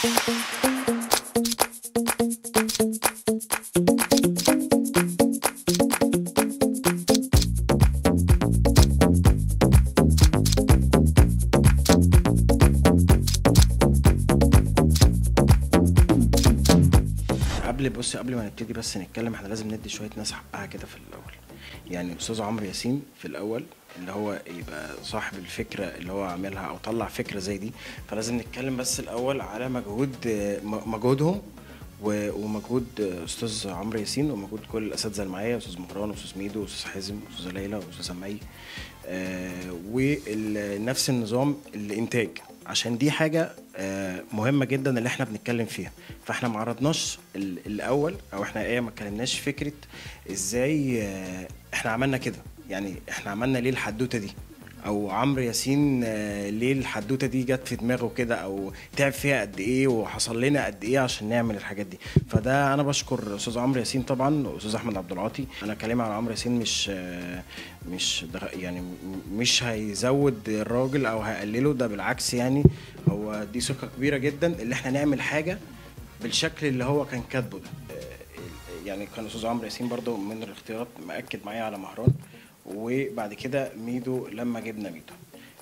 قبل بص قبل ما نبتدي بس نتكلم احنا لازم ندي شويه ناس حقها كده في الاول يعني استاذ عمرو ياسين في الاول اللي هو يبقى صاحب الفكره اللي هو عاملها او طلع فكره زي دي فلازم نتكلم بس الاول على مجهود م- مجهودهم و- ومجهود استاذ عمرو ياسين ومجهود كل الاساتذه اللي معايا استاذ مهران واستاذ ميدو واستاذ حازم واستاذه ليلى واستاذ سمعي آه ونفس النظام الانتاج عشان دي حاجه آه مهمه جدا اللي احنا بنتكلم فيها فاحنا ما عرضناش ال- الاول او احنا ايه ما اتكلمناش فكره ازاي آه احنا عملنا كده يعني احنا عملنا ليه الحدوته دي او عمرو ياسين آه، ليه الحدوته دي جت في دماغه كده او تعب فيها قد ايه وحصل لنا قد ايه عشان نعمل الحاجات دي فده انا بشكر استاذ عمرو ياسين طبعا واستاذ احمد عبد العاطي انا كلامي عن عمرو ياسين مش آه، مش ده- يعني م- مش هيزود الراجل او هيقلله ده بالعكس يعني هو دي ثقه كبيره جدا اللي احنا نعمل حاجه بالشكل اللي هو كان كاتبه ده آه، يعني كان استاذ عمرو ياسين برضو من الاختيارات مأكد معايا على مهران وبعد كده ميدو لما جبنا ميدو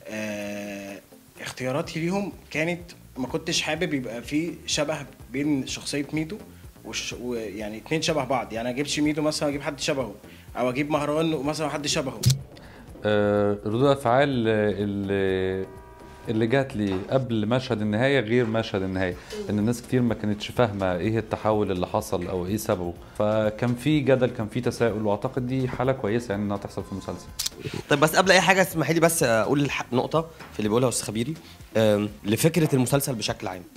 آه اختياراتي ليهم كانت ما كنتش حابب يبقى في شبه بين شخصيه ميدو وش ويعني اتنين شبه بعض يعني اجيبش ميدو مثلا اجيب حد شبهه او اجيب مهران ومثلا حد شبهه آه، ردود افعال آه، اللي اللي جات لي قبل مشهد النهايه غير مشهد النهايه ان الناس كتير ما كانتش فاهمه ايه التحول اللي حصل او ايه سببه فكان في جدل كان في تساؤل واعتقد دي حاله كويسه يعني انها تحصل في المسلسل طيب بس قبل اي حاجه اسمحي لي بس اقول الح- نقطه في اللي بيقولها استاذ خبيري آم، لفكره المسلسل بشكل عام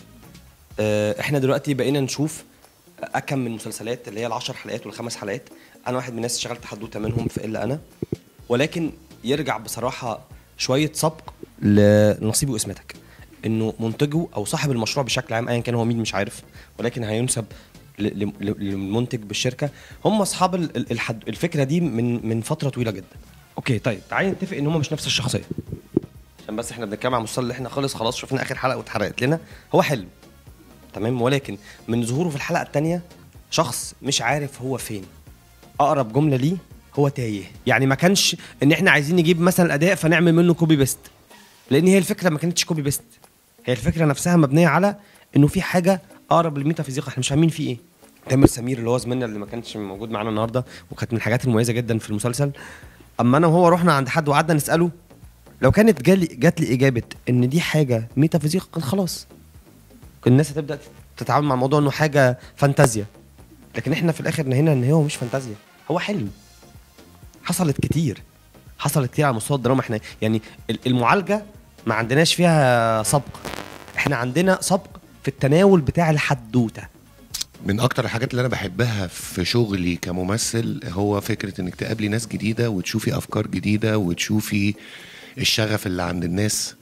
آه، احنا دلوقتي بقينا نشوف اكم من مسلسلات اللي هي العشر حلقات والخمس حلقات انا واحد من الناس اشتغلت حدوته منهم في الا انا ولكن يرجع بصراحه شويه سبق لنصيبي واسمتك انه منتجه او صاحب المشروع بشكل عام ايا كان هو مين مش عارف ولكن هينسب ل- ل- ل- للمنتج بالشركه هم اصحاب ال- ال- الحد الفكره دي من من فتره طويله جدا اوكي طيب تعالي نتفق ان هم مش نفس الشخصيه عشان بس احنا بنتكلم عن المسلسل اللي احنا خالص خلاص شفنا اخر حلقه واتحرقت لنا هو حلم تمام ولكن من ظهوره في الحلقه الثانيه شخص مش عارف هو فين اقرب جمله ليه هو تايه يعني ما كانش ان احنا عايزين نجيب مثلا الاداء فنعمل منه كوبي بيست لان هي الفكره ما كانتش كوبي بيست هي الفكره نفسها مبنيه على انه في حاجه اقرب للميتافيزيقا احنا مش فاهمين في ايه تامر سمير اللي هو زميلنا اللي ما كانش موجود معانا النهارده وكانت من الحاجات المميزه جدا في المسلسل اما انا وهو رحنا عند حد وقعدنا نساله لو كانت جالي جات لي اجابه ان دي حاجه ميتافيزيقا كان خلاص كل الناس هتبدا تتعامل مع الموضوع انه حاجه فانتازيا لكن احنا في الاخر نهينا ان هو مش فانتازيا هو حلم حصلت كتير حصلت كتير على مستوى الدراما احنا يعني ال- المعالجه ما عندناش فيها سبق احنا عندنا سبق في التناول بتاع الحدوته من اكتر الحاجات اللي انا بحبها في شغلي كممثل هو فكره انك تقابلي ناس جديده وتشوفي افكار جديده وتشوفي الشغف اللي عند الناس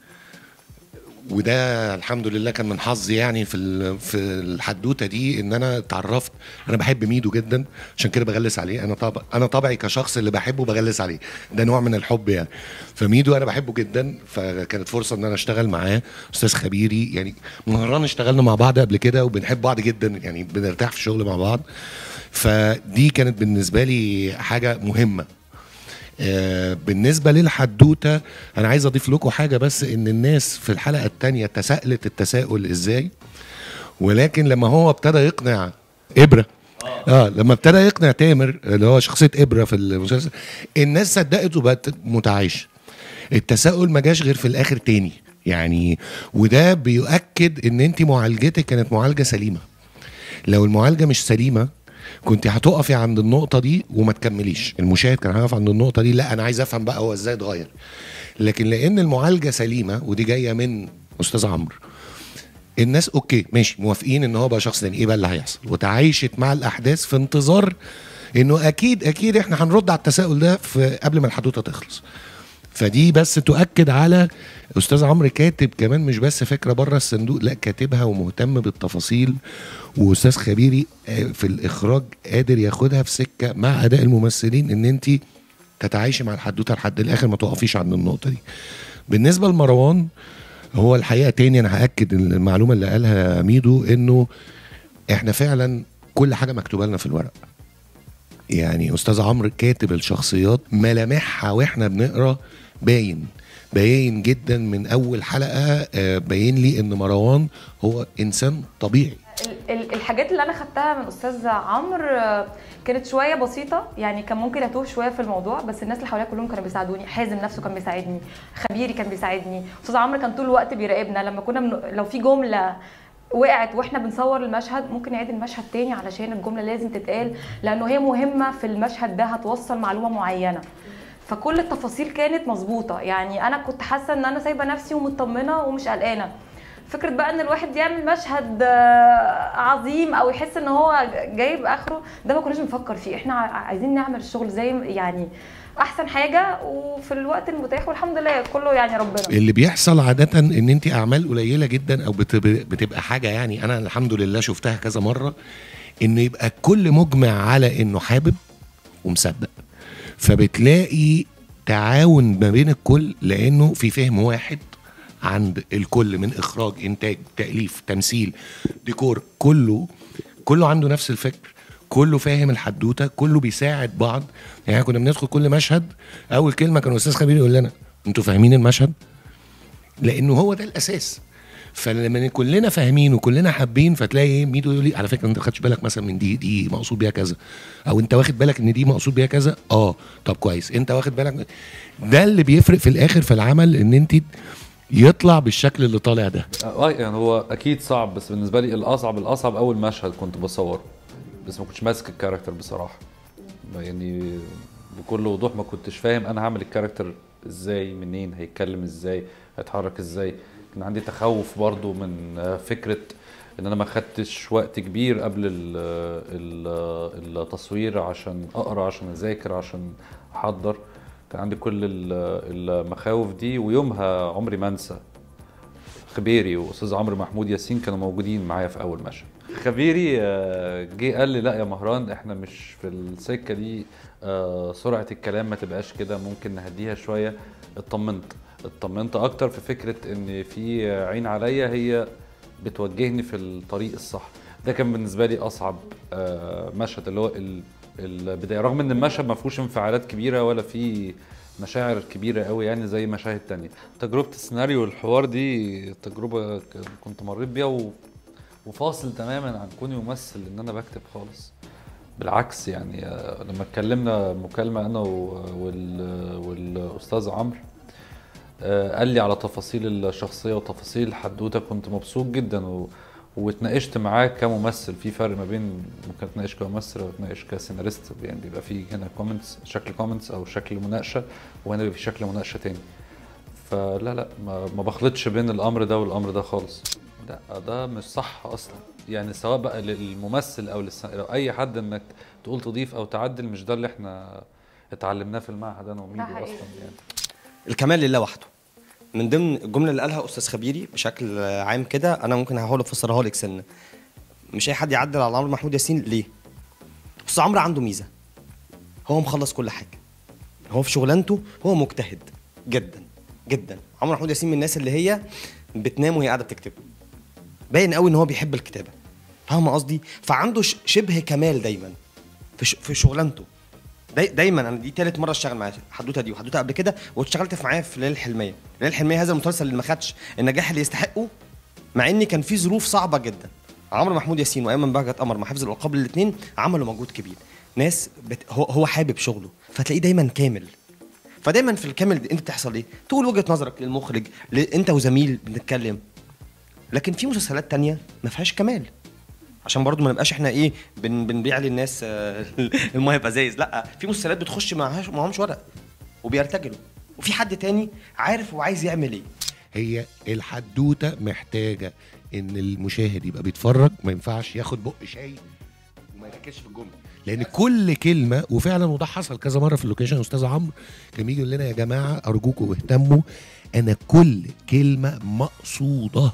وده الحمد لله كان من حظي يعني في ال- في الحدوته دي ان انا اتعرفت انا بحب ميدو جدا عشان كده بغلس عليه انا طبع انا طبعي كشخص اللي بحبه بغلس عليه ده نوع من الحب يعني فميدو انا بحبه جدا فكانت فرصه ان انا اشتغل معاه استاذ خبيري يعني مهران اشتغلنا مع بعض قبل كده وبنحب بعض جدا يعني بنرتاح في الشغل مع بعض فدي كانت بالنسبه لي حاجه مهمه آه، بالنسبة للحدوتة أنا عايز أضيف لكم حاجة بس إن الناس في الحلقة التانية تساءلت التساؤل إزاي ولكن لما هو ابتدى يقنع إبرة اه لما ابتدى يقنع تامر اللي هو شخصية إبرة في المسلسل الناس صدقت وبقت متعايشة التساؤل ما جاش غير في الآخر تاني يعني وده بيؤكد إن أنت معالجتك كانت معالجة سليمة لو المعالجه مش سليمه كنت هتقفي عند النقطه دي وما تكمليش المشاهد كان هيقف عند النقطه دي لا انا عايز افهم بقى هو ازاي اتغير لكن لان المعالجه سليمه ودي جايه من استاذ عمرو الناس اوكي ماشي موافقين ان هو بقى شخص تاني ايه بقى اللي هيحصل وتعايشت مع الاحداث في انتظار انه اكيد اكيد احنا هنرد على التساؤل ده في قبل ما الحدوته تخلص فدي بس تؤكد على استاذ عمرو كاتب كمان مش بس فكره بره الصندوق لا كاتبها ومهتم بالتفاصيل واستاذ خبيري آه، في الاخراج قادر ياخدها في سكه مع اداء الممثلين ان انت تتعايشي مع الحدوته لحد الاخر ما تقفيش عند النقطه دي بالنسبه لمروان هو الحقيقه تاني انا هاكد المعلومه اللي قالها ميدو انه احنا فعلا كل حاجه مكتوبه لنا في الورق يعني استاذ عمرو كاتب الشخصيات ملامحها واحنا بنقرا باين باين جدا من اول حلقه آه، باين لي ان مروان هو انسان طبيعي ال- ال- الحاجات اللي انا خدتها من استاذ عمرو آه، كانت شويه بسيطه يعني كان ممكن اتوه شويه في الموضوع بس الناس اللي حواليا كلهم كانوا بيساعدوني حازم نفسه كان بيساعدني خبيري كان بيساعدني استاذ عمرو كان طول الوقت بيراقبنا لما كنا من... لو في جمله وقعت واحنا بنصور المشهد ممكن نعيد المشهد تاني علشان الجمله لازم تتقال لانه هي مهمه في المشهد ده هتوصل معلومه معينه فكل التفاصيل كانت مظبوطه يعني انا كنت حاسه ان انا سايبه نفسي ومطمنه ومش قلقانه فكره بقى ان الواحد يعمل مشهد آه، عظيم او يحس ان هو جايب اخره ده ما كناش بنفكر فيه احنا ع- عايزين نعمل الشغل زي ما- يعني احسن حاجه وفي الوقت المتاح والحمد لله كله يعني ربنا اللي بيحصل عادة ان انت اعمال قليلة جدا او بت- بتبقى حاجة يعني انا الحمد لله شفتها كذا مرة انه يبقى الكل مجمع على انه حابب ومصدق فبتلاقي تعاون ما بين الكل لانه في فهم واحد عند الكل من اخراج انتاج تاليف تمثيل ديكور كله كله عنده نفس الفكر كله فاهم الحدوته كله بيساعد بعض يعني كنا بندخل كل مشهد اول كلمه كان الاستاذ خبير يقول لنا انتوا فاهمين المشهد لانه هو ده الاساس فلما كلنا فاهمين وكلنا حابين فتلاقي ايه ميدو يقول لي على فكره انت ما خدتش بالك مثلا من دي دي مقصود بيها كذا او انت واخد بالك ان دي مقصود بيها كذا اه طب كويس انت واخد بالك ده اللي بيفرق في الاخر في العمل ان انت يطلع بالشكل اللي طالع ده اه يعني هو اكيد صعب بس بالنسبه لي الاصعب الاصعب اول مشهد كنت بصوره بس ما كنتش ماسك الكاركتر بصراحه يعني بكل وضوح ما كنتش فاهم انا هعمل الكاركتر ازاي منين هيتكلم ازاي هيتحرك ازاي كان عندي تخوف برضو من آه، فكره ان انا ما خدتش وقت كبير قبل ال ال التصوير عشان اقرا عشان اذاكر عشان احضر كان عندي كل ال- المخاوف دي ويومها عمري ما انسى خبيري واستاذ عمرو محمود ياسين كانوا موجودين معايا في اول مشهد خبيري آه، جه قال لي لا يا مهران احنا مش في السكه دي آه، سرعه الكلام ما تبقاش كده ممكن نهديها شويه اطمنت اطمنت اكتر في فكره ان في عين عليا هي بتوجهني في الطريق الصح ده كان بالنسبه لي اصعب آه، مشهد اللي هو ال- البدايه رغم ان المشهد ما فيهوش انفعالات كبيره ولا فيه مشاعر كبيره قوي يعني زي مشاهد تانية تجربه السيناريو والحوار دي تجربه ك- كنت مريت بيها و... وفاصل تماما عن كوني ممثل ان انا بكتب خالص بالعكس يعني آه، لما اتكلمنا مكالمه انا و- وال... والاستاذ عمرو آه، قال لي على تفاصيل الشخصيه وتفاصيل الحدوته كنت مبسوط جدا و... واتناقشت معاه كممثل في فرق ما بين ممكن اتناقش كممثل او اتناقش كسيناريست يعني بيبقى في هنا كومنتس شكل كومنتس او شكل مناقشه وهنا بيبقى في شكل مناقشه تاني فلا لا ما, ما بخلطش بين الامر ده والامر ده خالص لا ده مش صح اصلا يعني سواء بقى للممثل او للس... لو اي حد انك تقول تضيف او تعدل مش ده اللي احنا اتعلمناه في المعهد انا وميدو حقيقي. اصلا يعني الكمال لله وحده من ضمن الجمله اللي قالها استاذ خبيري بشكل عام كده انا ممكن هحاول افسرها لك سنه مش اي حد يعدل على عمرو محمود ياسين ليه استاذ عمرو عنده ميزه هو مخلص كل حاجه هو في شغلانته هو مجتهد جدا جدا عمرو محمود ياسين من الناس اللي هي بتنام وهي قاعده بتكتب باين قوي ان هو بيحب الكتابه فاهمه قصدي فعنده ش- شبه كمال دايما في ش- في شغلانته داي دايما انا دي تالت مره اشتغل معاه الحدوته دي وحدوته قبل كده واشتغلت معاه في ليالي الحلميه ليالي الحلميه هذا المسلسل اللي ما خدش النجاح اللي يستحقه مع ان كان في ظروف صعبه جدا عمرو محمود ياسين وايمن بهجت قمر مع حفظ الالقاب الاثنين عملوا مجهود كبير ناس بت... هو هو حابب شغله فتلاقيه دايما كامل فدايما في الكامل دي انت بتحصل ايه تقول وجهه نظرك للمخرج ل... انت وزميل بنتكلم لكن في مسلسلات تانية ما فيهاش كمال عشان برضو ما نبقاش احنا ايه بن بنبيع للناس آه، الميه بازايز لا في مسلسلات بتخش معهاش معهمش ورق وبيرتجلوا وفي حد تاني عارف هو عايز يعمل ايه هي الحدوته محتاجه ان المشاهد يبقى بيتفرج ما ينفعش ياخد بق شاي وما يركزش في الجمله لان كل كلمه وفعلا وده حصل كذا مره في اللوكيشن استاذ عمرو كان بيجي يقول لنا يا جماعه ارجوكم اهتموا انا كل كلمه مقصوده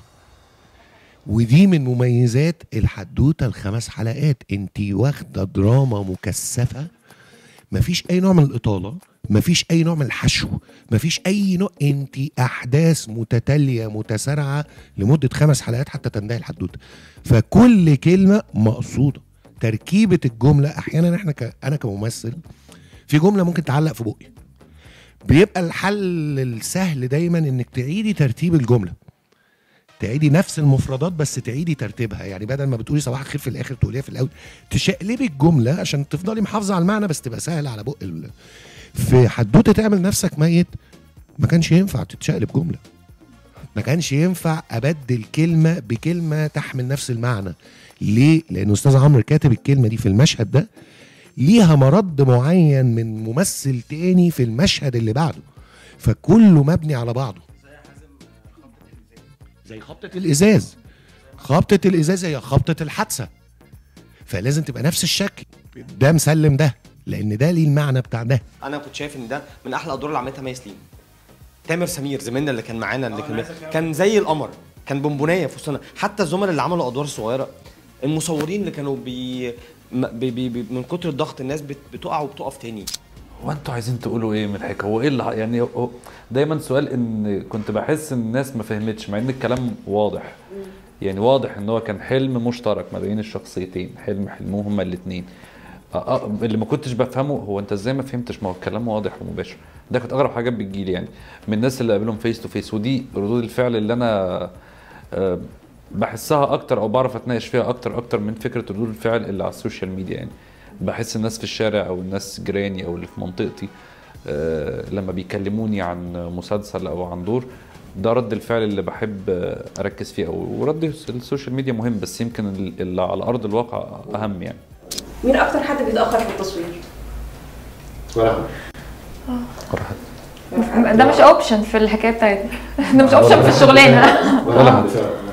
ودي من مميزات الحدوته الخمس حلقات انت واخده دراما مكثفه مفيش اي نوع من الاطاله مفيش اي نوع من الحشو مفيش اي نوع انت احداث متتاليه متسارعه لمده خمس حلقات حتى تنتهي الحدوته فكل كلمه مقصوده تركيبه الجمله احيانا احنا ك... انا كممثل في جمله ممكن تعلق في بقي بيبقى الحل السهل دايما انك تعيدي ترتيب الجمله تعيدي نفس المفردات بس تعيدي ترتيبها يعني بدل ما بتقولي صباح الخير في الاخر تقوليها في الاول تشقلبي الجمله عشان تفضلي محافظه على المعنى بس تبقى سهله على بق ال... في حدوته تعمل نفسك ميت ما كانش ينفع تتشقلب جمله ما كانش ينفع ابدل كلمه بكلمه تحمل نفس المعنى ليه لان استاذ عمرو كاتب الكلمه دي في المشهد ده ليها مرد معين من ممثل تاني في المشهد اللي بعده فكله مبني على بعضه زي خبطة الإزاز خبطة الإزاز هي خبطة الحادثة فلازم تبقى نفس الشكل ده مسلم ده لأن ده ليه المعنى بتاع ده انا كنت شايف ان ده من احلى الادوار اللي عملتها مي سليم تامر سمير زميلنا اللي كان معانا اللي كان كان زي القمر كان بونبونيه في وسطنا حتى الزملاء اللي عملوا ادوار صغيره المصورين اللي كانوا بي م- بي بي بي من كتر الضغط الناس بت- بتقع وبتقف تاني هو انتوا عايزين تقولوا ايه من الحكايه هو ايه اللي ح- يعني هو دايما سؤال ان كنت بحس ان الناس ما فهمتش مع ان الكلام واضح يعني واضح ان هو كان حلم مشترك ما بين الشخصيتين حلم حلموهم هما الاثنين اللي ما كنتش بفهمه هو انت ازاي ما فهمتش ما هو الكلام واضح ومباشر ده كانت اغرب حاجات بتجيلي يعني من الناس اللي قابلهم فيس تو فيس ودي ردود الفعل اللي انا آه، بحسها اكتر او بعرف اتناقش فيها اكتر اكتر من فكره ردود الفعل اللي على السوشيال ميديا يعني بحس الناس في الشارع او الناس جيراني او اللي في منطقتي آه، لما بيكلموني عن مسلسل او عن دور ده رد الفعل اللي بحب آه، اركز فيه او ورد السوشيال ميديا مهم بس يمكن اللي على ارض الواقع اهم يعني مين اكتر حد بيتاخر في التصوير ده مش اوبشن في الحكايه بتاعتنا ده مش اوبشن في الشغلانه ولا حد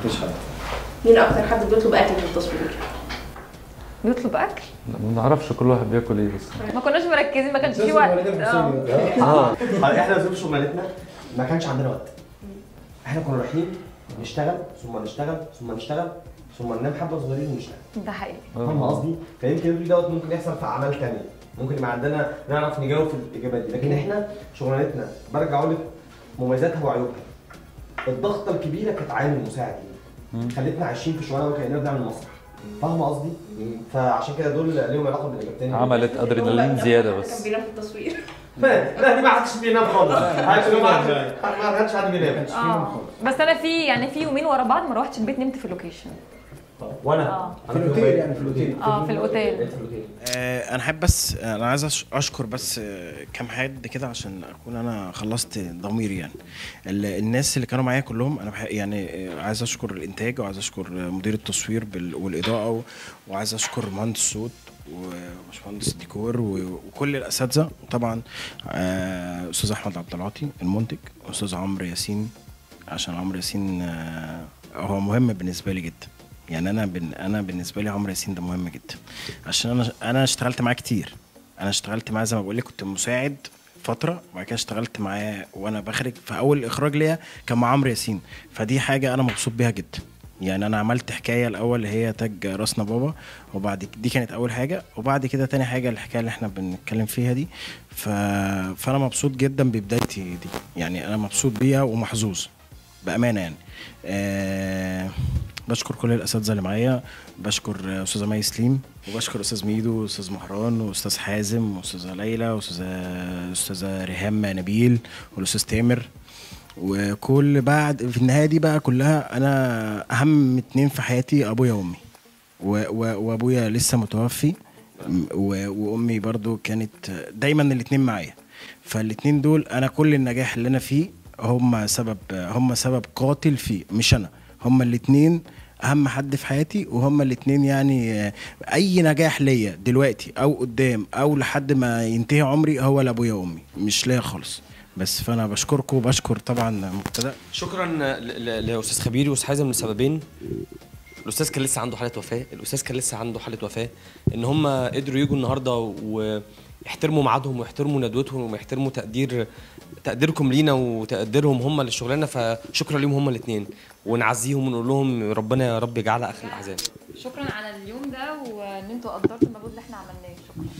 مين اكتر حد بيطلب اكل في التصوير بيطلب اكل ما نعرفش كل واحد بياكل ايه بس ما كناش مركزين ما كانش في وقت اه اه احنا ظروف شغلانتنا ما كانش عندنا وقت احنا كنا رايحين نشتغل ثم نشتغل ثم نشتغل ثم ننام حبه صغيرين ونشتغل ده حقيقي فاهم قصدي؟ فيمكن يقول دوت ممكن يحصل في اعمال تانية ممكن يبقى عندنا نعرف نجاوب في الاجابات دي لكن احنا شغلانتنا برجع اقول لك مميزاتها وعيوبها الضغطه الكبيره كانت عامل مساعد لينا خلتنا عايشين في شغلانه وكاننا بنعمل مسرح فاهمه قصدي؟ فعشان كده دول ليهم علاقه بالاجابتين عملت ادرينالين زياده بس كان بينام في التصوير لا دي ما حدش بينام خالص ما حدش حد بينام اه بس انا في يعني في يومين ورا بعض ما روحتش البيت نمت في اللوكيشن وانا اه في الاوتيل يعني في الاوتيل اه في الاوتيل آه، انا حابب بس انا عايز أش- اشكر بس آه، كام حد كده عشان اكون انا خلصت ضميري يعني ال- الناس اللي كانوا معايا كلهم انا بح- يعني آه، عايز اشكر الانتاج وعايز اشكر آه، مدير التصوير بال- والاضاءه و- وعايز اشكر مهندس الصوت وباشمهندس الديكور و- وكل الاساتذه وطبعا آه، استاذ احمد عبد العاطي المنتج واستاذ عمرو ياسين عشان عمرو ياسين آه، هو مهم بالنسبه لي جدا يعني انا بن انا بالنسبه لي عمرو ياسين ده مهم جدا عشان انا انا اشتغلت معاه كتير انا اشتغلت معاه زي ما بقول لك كنت مساعد فتره وبعد كده اشتغلت معاه وانا بخرج فاول اخراج ليا كان مع عمرو ياسين فدي حاجه انا مبسوط بيها جدا يعني انا عملت حكايه الاول اللي هي تاج راسنا بابا وبعد ك- دي كانت اول حاجه وبعد كده تاني حاجه الحكايه اللي احنا بنتكلم فيها دي ف... فانا مبسوط جدا ببدايتي دي يعني انا مبسوط بيها ومحظوظ بامانه يعني آه بشكر كل الاساتذه اللي معايا بشكر آه، استاذه مي سليم وبشكر استاذ ميدو واستاذ مهران واستاذ حازم واستاذه ليلى واستاذه استاذه ريهام نبيل والاستاذ تامر وكل بعد في النهايه دي بقى كلها انا اهم اتنين في حياتي ابويا وامي و- و- وابويا لسه متوفي و- وامي برضو كانت دايما الاتنين معايا فالاتنين دول انا كل النجاح اللي انا فيه هم سبب هم سبب قاتل فيه مش انا هم الاتنين اهم حد في حياتي وهم الاتنين يعني آه، اي نجاح ليا دلوقتي او قدام او لحد ما ينتهي عمري هو لابويا وامي مش ليا خالص بس فانا بشكركم وبشكر طبعا مبتدأ شكرا ل- ل- لاستاذ خبيري واستاذ حازم لسببين الاستاذ كان لسه عنده حاله وفاه الاستاذ كان لسه عنده حاله وفاه ان هم قدروا يجوا النهارده ويحترموا ميعادهم ويحترموا ندوتهم ويحترموا تقدير تقديركم لينا وتقديرهم هم للشغلانه فشكرا ليهم هم الاثنين ونعزيهم ونقول لهم ربنا يا رب يجعلها اخر الاحزان شكرا على اليوم ده وان انتوا قدرتوا المجهود اللي احنا عملناه شكرا